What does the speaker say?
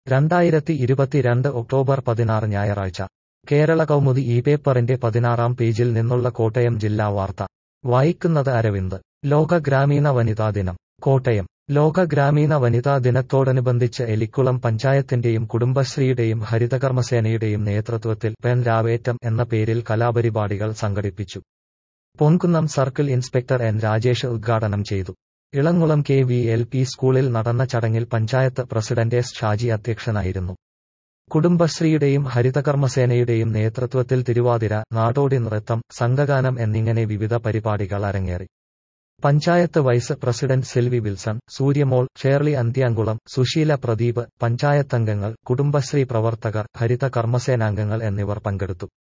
രണ്ടായിരത്തി ഇരുപത്തിരണ്ട് ഒക്ടോബർ പതിനാറ് ഞായറാഴ്ച കേരള കൗമുദി ഈ പേപ്പറിന്റെ പതിനാറാം പേജിൽ നിന്നുള്ള കോട്ടയം ജില്ലാ വാർത്ത വായിക്കുന്നത് അരവിന്ദ് ലോക ഗ്രാമീണ വനിതാ ദിനം കോട്ടയം ലോക ഗ്രാമീണ വനിതാ ദിനത്തോടനുബന്ധിച്ച് എലിക്കുളം പഞ്ചായത്തിന്റെയും കുടുംബശ്രീയുടെയും ഹരിതകർമ്മസേനയുടെയും നേതൃത്വത്തിൽ പെൺ രാവേറ്റം എന്ന പേരിൽ കലാപരിപാടികൾ സംഘടിപ്പിച്ചു Ponkunnam circle inspector N Rajesh ഉദ്ഘാടനം ചെയ്തു Elamkulam K V L P സ്കൂളിൽ നടന്ന ചടങ്ങിൽ പഞ്ചായത്ത് പ്രസിഡന്റ് എസ് ഷാജി അധ്യക്ഷനായിരുന്നു കുടുംബശ്രീയുടെയും ഹരിതകർമ്മസേനയുടെയും നേതൃത്വത്തിൽ തിരുവാതിര നാടോടി നൃത്തം സംഘഗാനം എന്നിങ്ങനെ വിവിധ പരിപാടികൾ അരങ്ങേറി പഞ്ചായത്ത് വൈസ് പ്രസിഡന്റ് സിൽവി വിൽസൺ സൂര്യമോൾ ഷേർലി അന്ത്യാങ്കുളം സുശീല പ്രദീപ് പഞ്ചായത്തംഗങ്ങൾ കുടുംബശ്രീ പ്രവർത്തകർ ഹരിത കർമ്മസേനാംഗങ്ങൾ എന്നിവർ പങ്കെടുത്തു